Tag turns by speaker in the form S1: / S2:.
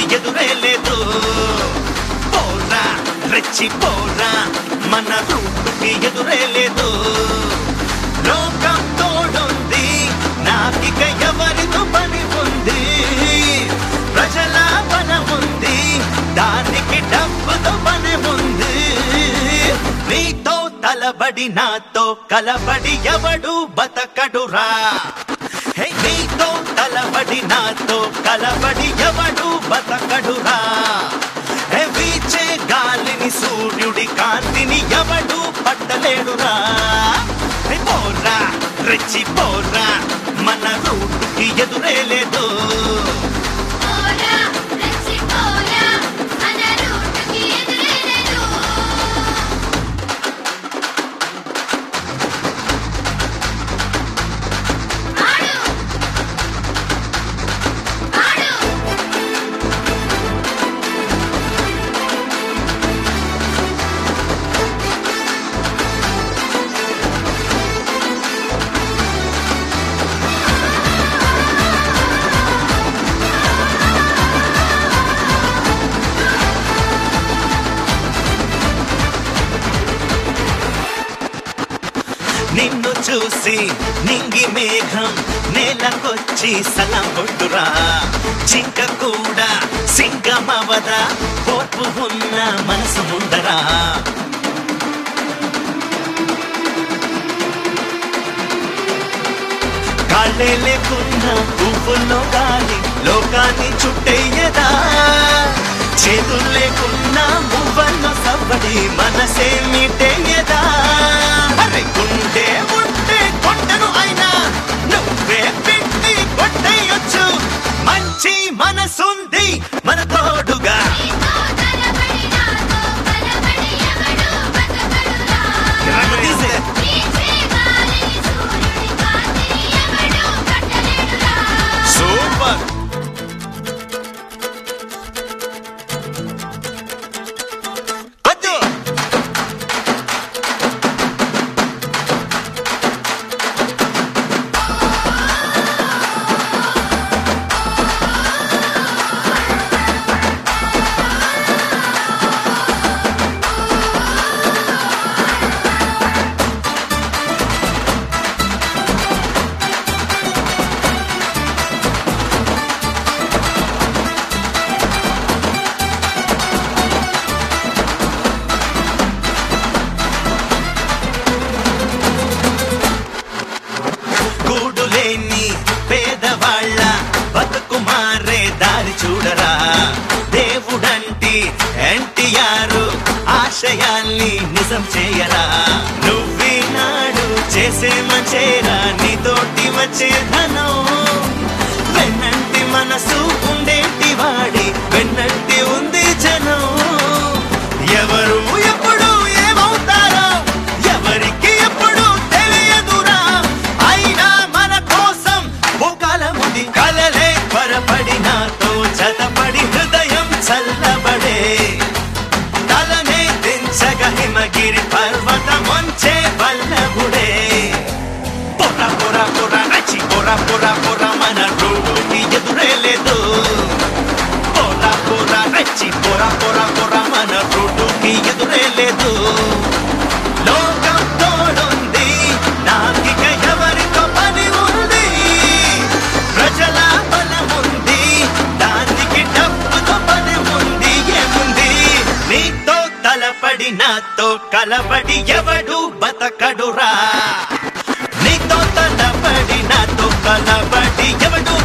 S1: ఎదురే లేదు పోరా రెచ్చి పోరా మన రూటుకి ఎదురే లేదు లోకం తోడుంది నాకిక ఎవరితో పని ఉంది ప్రజల బలం ఉంది దానికి డబ్బుతో పని ఉంది నీతో తలబడి నాతో కలబడి ఎవడు బతకడురా హే నీతో తలబడి నాతో కలబడి ఎవడు బతకడురా హే వీచే గాలిని సూర్యుడి కాంతిని ఎవడు పట్టలేడురా హే పోరా రెచ్చి పోరా మన రూటుకి ఎదురే లేదు
S2: పోరా రెచ్చి పోరా మన రూటుకి ఎదురే లేదు ఆడు ఆడు
S1: నిన్ను చూసి నింగి మేఘం నేలకొచ్చి సలం కొట్టురా జింక కూడా సింగమవదా ఓర్పు ఉన్న మనసు ముందరా కాళ్ళే లేకున్నా పువ్వుల్లో గాలి లోకాన్ని చుట్టేయదా చేతులు లేకున్నా మువ్వల్లో సవ్వడి మనసే మీటేయదా అరే గుండె ఉంటే కొండను అయినా నువ్వే పెట్టి కొట్టేయొచ్చు మంచి మనసుంది మన తోడుగా
S2: నీతో తలబడి నాతో కలబడి ఎవడు బతకడురా
S1: రమణీసే.
S2: నీచే గాలిని సూర్యుడి కాంతిని ఎవడు పట్టలేడురా
S1: సూపర్ అద్దు గూడు లేని పేదవాళ్ళ బతుకు మారే దారి చూడరా దేవుడంటి ఎన్టీఆర్ ఆశయాల్ని నిజం చేయరా నువ్వీనాడు చేసే మంచేరా నీతోటి వచ్చే ధనం వెన్నంటి మనసు ఉండేటి వాడి వెన్నంటి ఉంది జనం ఎవరు ఎప్పుడు ఏమవుతారో ఎవరికి ఎప్పుడు తెలియదురా అయినా మన కోసం ఓ కాలముంది కలలే త్వరపడినాతో జతపడి హృదయం చల్లబడే తలనే దించగ హిమగిరి పర్వతం వంచే వల్లభుడే పొర పొర పొర నచి పొర పొర పొర మన రోడ్డుకి ఎదురే లేదు పొర పొర నచి పొర పొర పొర మన రోడ్డుకి ఎదురే లేదు లోకం తోడుంది నాకిక ఎవరితో పని ఉంది ప్రజల బలం ఉంది దానికి డబ్బుతో పని ఉంది ఏముంది నీతో తలపడి నాతో కలబడి ఎవడు బతకడురా నీతో తలపడి నాతో కలబడి ఎవడు